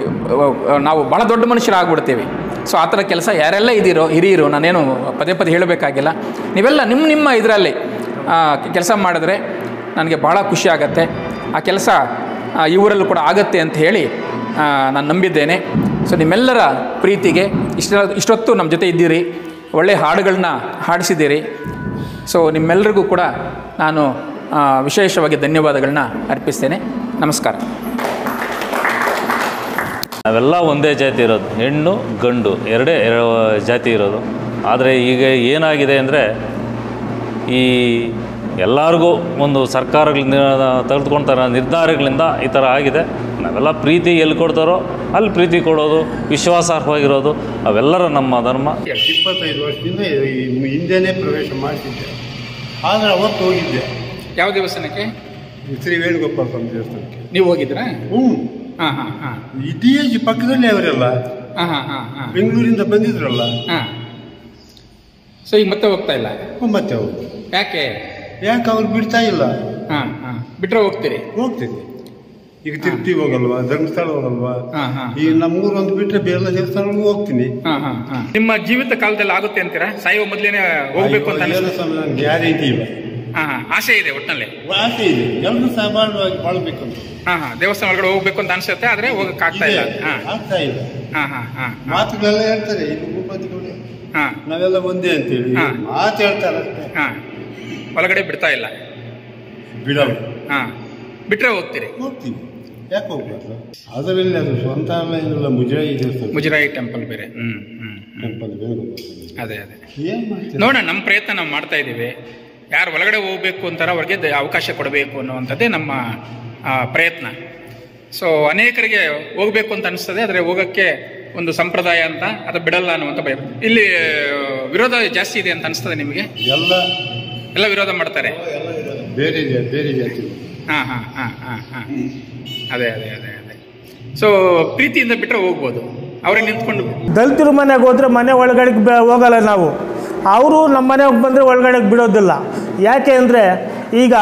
ನಾವು ಭಾಳ ದೊಡ್ಡ ಮನುಷ್ಯರಾಗ್ಬಿಡ್ತೀವಿ ಸೊ ಆ ಥರ ಕೆಲಸ ಯಾರೆಲ್ಲ ಇದ್ದೀರೋ ಹಿರಿಯರು ನಾನೇನು ಪದೇ ಪದೇ ಹೇಳಬೇಕಾಗಿಲ್ಲ ನೀವೆಲ್ಲ ನಿಮ್ಮ ನಿಮ್ಮ ಇದರಲ್ಲಿ ಕೆಲಸ ಮಾಡಿದ್ರೆ ನನಗೆ ಭಾಳ ಖುಷಿ ಆಗುತ್ತೆ ಆ ಕೆಲಸ ಆ, ಈ ಊರಲ್ಲೂ ಕೂಡ ಆಗತ್ತೆ ಅಂತ ಹೇಳಿ ಆ, ನಾನು ನಂಬಿದ್ದೇನೆ ಸೊ ನಿಮ್ಮೆಲ್ಲರ ಪ್ರೀತಿಗೆ ಇಷ್ಟ ಇಷ್ಟೊತ್ತು ನಮ್ಮ ಜೊತೆ ಇದ್ದೀರಿ ಒಳ್ಳೆಯ ಹಾಡುಗಳನ್ನ ಹಾಡಿಸಿದ್ದೀರಿ ಸೊ ನಿಮ್ಮೆಲ್ಲರಿಗೂ ಕೂಡ ನಾನು ಆ, ವಿಶೇಷವಾಗಿ ಧನ್ಯವಾದಗಳನ್ನ ಅರ್ಪಿಸ್ತೇನೆ ನಮಸ್ಕಾರ ನಾವೆಲ್ಲ ಒಂದೇ ಜಾತಿ ಇರೋದು ಹೆಣ್ಣು ಗಂಡು ಎರಡೇ ಎರಡು ಜಾತಿ ಇರೋದು ಆದರೆ ಈಗ ಏನಾಗಿದೆ ಅಂದರೆ ಈ ಎಲ್ಲರಿಗೂ ಒಂದು ಸರ್ಕಾರಗಳಿಂದ ತೆಗೆದುಕೊಳ್ತಾರ ನಿರ್ಧಾರಗಳಿಂದ ಈ ಥರ ಆಗಿದೆ ನಾವೆಲ್ಲ ಪ್ರೀತಿ ಎಲ್ಲಿ ಕೊಡ್ತಾರೋ ಅಲ್ಲಿ ಪ್ರೀತಿ ಕೊಡೋದು ವಿಶ್ವಾಸಾರ್ಹವಾಗಿರೋದು ಅವೆಲ್ಲರ ನಮ್ಮ ಧರ್ಮ ಇಪ್ಪತ್ತೈದು ವರ್ಷದಿಂದ ಈ ಹಿಂದೆನೇ ಪ್ರವೇಶ ಮಾಡ್ತಿದ್ದೆ ಆದರೆ ಅವತ್ತು ಹೋಗಿದ್ದೆ ಯಾವ ದೇವಸ್ಥಾನಕ್ಕೆ ಶ್ರೀ ವೇಣುಗೋಪಾಲ ಸ್ವಾಮಿ ದೇವಸ್ಥಾನಕ್ಕೆ ನೀವು ಹೋಗಿದ್ರಾ ಹ್ಞೂ ಹಾಂ ಹಾಂ ಹಾಂ ಇದೇ ಈ ಪಕ್ಕದಲ್ಲೇ ಅವರೆಲ್ಲ ಹಾಂ ಹಾಂ ಹಾಂ ಹಾಂ ಬೆಂಗಳೂರಿಂದ ಬಂದಿದ್ರಲ್ಲ ಹಾಂ ಸೊ ಈಗ ಮತ್ತೆ ಹೋಗ್ತಾ ಇಲ್ಲ ಹ್ಞೂ, ಮತ್ತೆ ಅವರು ಯಾಕೆ ಯಾಕೆ ಅವ್ರು ಬಿಡ್ತಾ ಇಲ್ಲ ಹಾಂ ಹಾಂ ಬಿಟ್ಟರೆ ಹೋಗ್ತೀರಿ ಹೋಗ್ತಿದ್ದೆ ಈಗ ತಿರುಪತಿ ಹೋಗಲ್ವಾ ಧರ್ಮಸ್ಥಳ ಹೋಗಲ್ವಾ ಹಾಂ ಹಾಂ ಈ ನಮ್ಮೂರು ಒಂದು ಬಿಟ್ಟರೆ ಬೇರೆ ದೇವಸ್ಥಾನಗಳಿಗೂ ಹೋಗ್ತೀನಿ ಹಾಂ ಹಾಂ ಹಾಂ ನಿಮ್ಮ ಜೀವಿತ ಕಾಲದಲ್ಲಿ ಆಗುತ್ತೆ ಅಂತೀರಾ ಸಾಯುವ ಮೊದಲೇನೆ ಹೋಗ್ಬೇಕು ಅಂತ ಅಯ್ಯೋ, ಏನೋ ಸ್ವಾಮಿ, ನನ್ಗೆ ಗ್ಯಾರಂಟಿ ಇಲ್ಲ ಹಾಂ ಹಾಂ ಆಸೆ ಇದೆ ಒಟ್ಟಿನಲ್ಲಿ ಆಸೆ ಇದೆ ಎಲ್ಲರೂ ಸಮಾನವಾಗಿ ಬಾಳ್ಬೇಕು ಅಂತ ಹಾಂ ಹಾಂ ದೇವಸ್ಥಾನ ಒಳಗಡೆ ಹೋಗ್ಬೇಕು ಅಂತ ಅನ್ಸುತ್ತೆ ಆದರೆ ಹೋಗಕ್ಕೆ ಆಗ್ತಾ ಇಲ್ಲ ಇದೆ, ಹಾಂ ಆಗ್ತಾ ಇಲ್ಲ ಹಾಂ ಹಾಂ ಹಾಂ ಮಾತುಗಳೆಲ್ಲ ಹೇಳ್ತಾರೆ ಇಲ್ಲಿ ಭೂಪತಿಗಳು ಹಾಂ ನಾವೆಲ್ಲ ಒಂದೇ ಅಂತೇಳಿ ಹಾ. ಮಾತು ಹೇಳ್ತಾರೆ ಅಷ್ಟೇ ಹಾಂ ಒಳಗಡೆ ಬಿಡ್ತಾ ಇಲ್ಲ ಬಿಡಲ್ಲ ಹಾಂ ಬಿಟ್ಟರೆ ಹೋಗ್ತೀರಿ ಹೋಗ್ತೀವಿ ಯಾಕೆ ಹೋಗ್ಬಾರ್ದು ಅದರಲ್ಲಿ ಅದು ಸ್ವಂತ ಇಲ್ಲ ಮುಜರಾಯಿ ದೇವಸ್ಥಾನ ಮುಜರಾಯಿ ಟೆಂಪಲ್ ಬೇರೆ ಹ್ಞೂ ಹ್ಞೂ ಟೆಂಪಲ್ ಬೇರೆ ಹೋಗ್ಬೋದು. ಅದೇ ಅದೇ ಏನ್ ಮಾಡ್ತೀರಾ ನೋಡೋಣ ನಮ್ಮ ಪ್ರಯತ್ನ ನಾವು ಮಾಡ್ತಾ ಇದ್ದೀವಿ ಯಾರು ಒಳಗಡೆ ಹೋಗಬೇಕು ಅಂತಾರ ಅವ್ರಿಗೆ ದ- ಅವಕಾಶ ಕೊಡಬೇಕು ಅನ್ನುವಂಥದ್ದೇ ನಮ್ಮ ಆ, ಪ್ರಯತ್ನ ಸೊ ಅನೇಕರಿಗೆ ಹೋಗಬೇಕು ಅಂತ ಅನಿಸ್ತದೆ ಆದರೆ ಹೋಗೋಕ್ಕೆ ಒಂದು ಸಂಪ್ರದಾಯ ಅಂತ ಅಥವಾ ಬಿಡಲ್ಲ ಅನ್ನುವಂಥ ಭಯ ಇಲ್ಲಿ ಆ, ವಿರೋಧ ಜಾಸ್ತಿ ಇದೆ ಅಂತ ಅನಿಸ್ತದೆ ನಿಮಗೆ ಎಲ್ಲ ಎಲ್ಲ ವಿರೋಧ ಮಾಡ್ತಾರೆ ಬೇರೆ ಜಾ- ಬೇರೆ ಜಾತಿ ಹಾಂ ಹಾಂ ಹಾಂ ಹಾಂ ಹಾಂ ಅದೇ ಅದೇ ಅದೇ ಅದೇ ಸೊ ಪ್ರೀತಿಯಿಂದ ಬಿಟ್ಟರೆ ಹೋಗ್ಬೋದು ಅವ್ರಿಗೆ ನಿಂತ್ಕೊಂಡು ದಲಿತರ ಮನೆಗೆ ಹೋದರೆ ಮನೆ ಒಳಗಡೆ ಬ- ಹೋಗಲ್ಲ ನಾವು ಅವರು ನಮ್ಮ ಮನೆಗೆ ಬಂದರೆ ಒಳಗಡೆ ಬಿಡೋದಿಲ್ಲ ಯಾಕೆ ಅಂದರೆ ಈಗ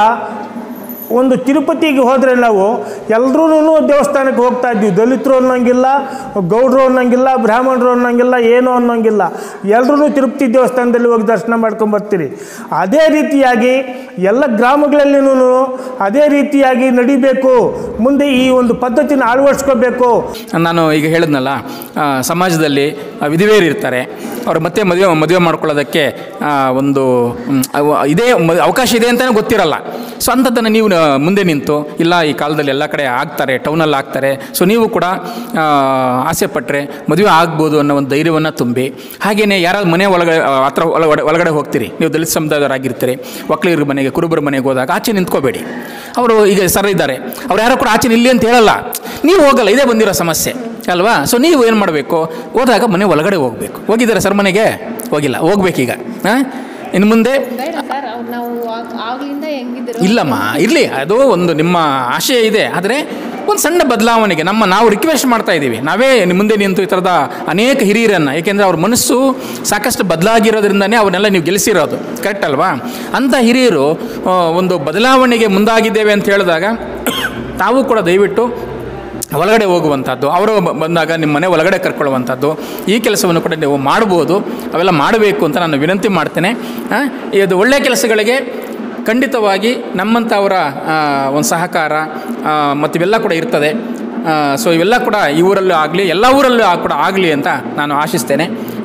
ಒಂದು ತಿರುಪತಿಗೆ ಹೋದರೆ ನಾವು ಎಲ್ಲರೂ ದೇವಸ್ಥಾನಕ್ಕೆ ಹೋಗ್ತಾ ಇದ್ವಿ ದಲಿತರು ಅನ್ನೋಂಗಿಲ್ಲ ಗೌಡ್ರು ಅನ್ನೋಂಗಿಲ್ಲ ಬ್ರಾಹ್ಮಣರು ಅನ್ನೋಂಗಿಲ್ಲ ಏನು ಅನ್ನೋಂಗಿಲ್ಲ ಎಲ್ಲರೂ ತಿರುಪತಿ ದೇವಸ್ಥಾನದಲ್ಲಿ ಹೋಗಿ ದರ್ಶನ ಮಾಡ್ಕೊಂಡು ಬರ್ತೀರಿ ಅದೇ ರೀತಿಯಾಗಿ ಎಲ್ಲ ಗ್ರಾಮಗಳಲ್ಲಿನೂ ಅದೇ ರೀತಿಯಾಗಿ ನಡಿಬೇಕು ಮುಂದೆ ಈ ಒಂದು ಪದ್ಧತಿನ ಅಳವಡಿಸ್ಕೋಬೇಕು ನಾನು ಈಗ ಹೇಳಿದ್ನಲ್ಲ ಆ, ಸಮಾಜದಲ್ಲಿ ಆ, ವಿಧವೆಯರು ಇರ್ತಾರೆ ಅವ್ರು ಮತ್ತೆ ಮದುವೆ ಮದುವೆ ಮಾಡ್ಕೊಳ್ಳೋದಕ್ಕೆ ಆ, ಒಂದು ಮ್, ಅವ- ಇದೇ ಮ- ಅವಕಾಶ ಇದೆ ಅಂತಲೇ ಗೊತ್ತಿರಲ್ಲ ಸೊ ಅಂಥದ್ದನ್ನು ನೀವು ಆ, ಮುಂದೆ ನಿಂತು ಇಲ್ಲ ಈ ಕಾಲದಲ್ಲಿ ಎಲ್ಲ ಕಡೆ ಆಗ್ತಾರೆ ಟೌನಲ್ಲಿ ಆಗ್ತಾರೆ ಸೊ ನೀವು ಕೂಡ ಆ, ಆಸೆ ಪಟ್ಟರೆ ಮದುವೆ ಆಗ್ಬೋದು ಅನ್ನೋ ಒಂದು ಧೈರ್ಯವನ್ನು ತುಂಬಿ ಹಾಗೆಯೇ ಯಾರಾದ್ರು ಮನೆ ಒಳಗಡೆ ಆ, ಹತ್ರ ಒಳಗಡೆ ಒಳಗಡೆ ಹೋಗ್ತೀರಿ ನೀವು ದಲಿತ ಸಮುದಾಯದವರಾಗಿರ್ತೀರಿ ಒಕ್ಕಲಿಗರ ಮನೆಗೆ ಕುರುಬರ ಮನೆಗೆ ಹೋದಾಗ ಆಚೆ ನಿಂತ್ಕೋಬೇಡಿ ಅವರು ಈಗ ಸರ್ ಇದ್ದಾರೆ ಅವ್ರು ಯಾರೋ ಕೂಡ ಆಚೆ ನಿಲ್ಲಿ ಅಂತ ಹೇಳಲ್ಲ ನೀವು ಹೋಗಲ್ಲ ಇದೇ ಬಂದಿರೋ ಸಮಸ್ಯೆ ಅಲ್ವಾ ಸೊ ನೀವು ಏನು ಮಾಡಬೇಕು ಹೋದಾಗ ಮನೆ ಒಳಗಡೆ ಹೋಗಬೇಕು ಹೋಗಿದ್ದಾರೆ ಸರ್ ಮನೆಗೆ ಹೋಗಿಲ್ಲ ಹೋಗ್ಬೇಕೀಗ ಹಾಂ ಇನ್ನು ಮುಂದೆ ಬೇಡ ಸರ್ ಅವ್ರು ನಾವು ಆಗ್- ಆಗ್ಲಿಂದ ಹೆಂಗಿದ್ರು ಇಲ್ಲಮ್ಮ ಇರಲಿ ಅದು ಒಂದು ನಿಮ್ಮ ಆಶಯ ಇದೆ ಆದರೆ ಒಂದು ಸಣ್ಣ ಬದಲಾವಣೆಗೆ ನಮ್ಮ ನಾವು ರಿಕ್ವೆಸ್ಟ್ ಮಾಡ್ತಾ ಇದ್ದೀವಿ ನಾವೇ ನಿಮ್ಮ ಮುಂದೆ ನಿಂತು ಈ ಥರದ ಅನೇಕ ಹಿರಿಯರನ್ನು ಏಕೆಂದರೆ ಅವ್ರ ಮನಸ್ಸು ಸಾಕಷ್ಟು ಬದಲಾಗಿರೋದ್ರಿಂದನೇ ಅವನ್ನೆಲ್ಲ ನೀವು ಗೆಲ್ಲಿಸಿರೋದು ಕರೆಕ್ಟ್ ಅಲ್ವಾ ಅಂಥ ಹಿರಿಯರು ಆ, ಒಂದು ಬದಲಾವಣೆಗೆ ಮುಂದಾಗಿದ್ದೇವೆ ಅಂತ ಹೇಳಿದಾಗ ತಾವು ಕೂಡ ದಯವಿಟ್ಟು ಒಳಗಡೆ ಹೋಗುವಂಥದ್ದು ಅವರು ಬ- ಬಂದಾಗ ನಿಮ್ಮ ಮನೆ ಒಳಗಡೆ ಕರ್ಕೊಳ್ಳುವಂಥದ್ದು ಈ ಕೆಲಸವನ್ನು ಕೂಡ ನೀವು ಮಾಡ್ಬೋದು ಅವೆಲ್ಲ ಮಾಡಬೇಕು ಅಂತ ನಾನು ವಿನಂತಿ ಮಾಡ್ತೇನೆ ಆ, ಇದು ಒಳ್ಳೆಯ ಕೆಲಸಗಳಿಗೆ ಖಂಡಿತವಾಗಿ ನಮ್ಮಂಥವರ ಆ, ಒಂದು ಸಹಕಾರ ಆ, ಮತ್ತು ಇವೆಲ್ಲ ಕೂಡ ಇರ್ತದೆ ಸೊ ಇವೆಲ್ಲ ಕೂಡ ಈ ಊರಲ್ಲೂ ಆಗಲಿ ಎಲ್ಲ ಊರಲ್ಲೂ ಕೂಡ ಆಗಲಿ ಅಂತ ನಾನು ಆಶಿಸ್ತೇನೆ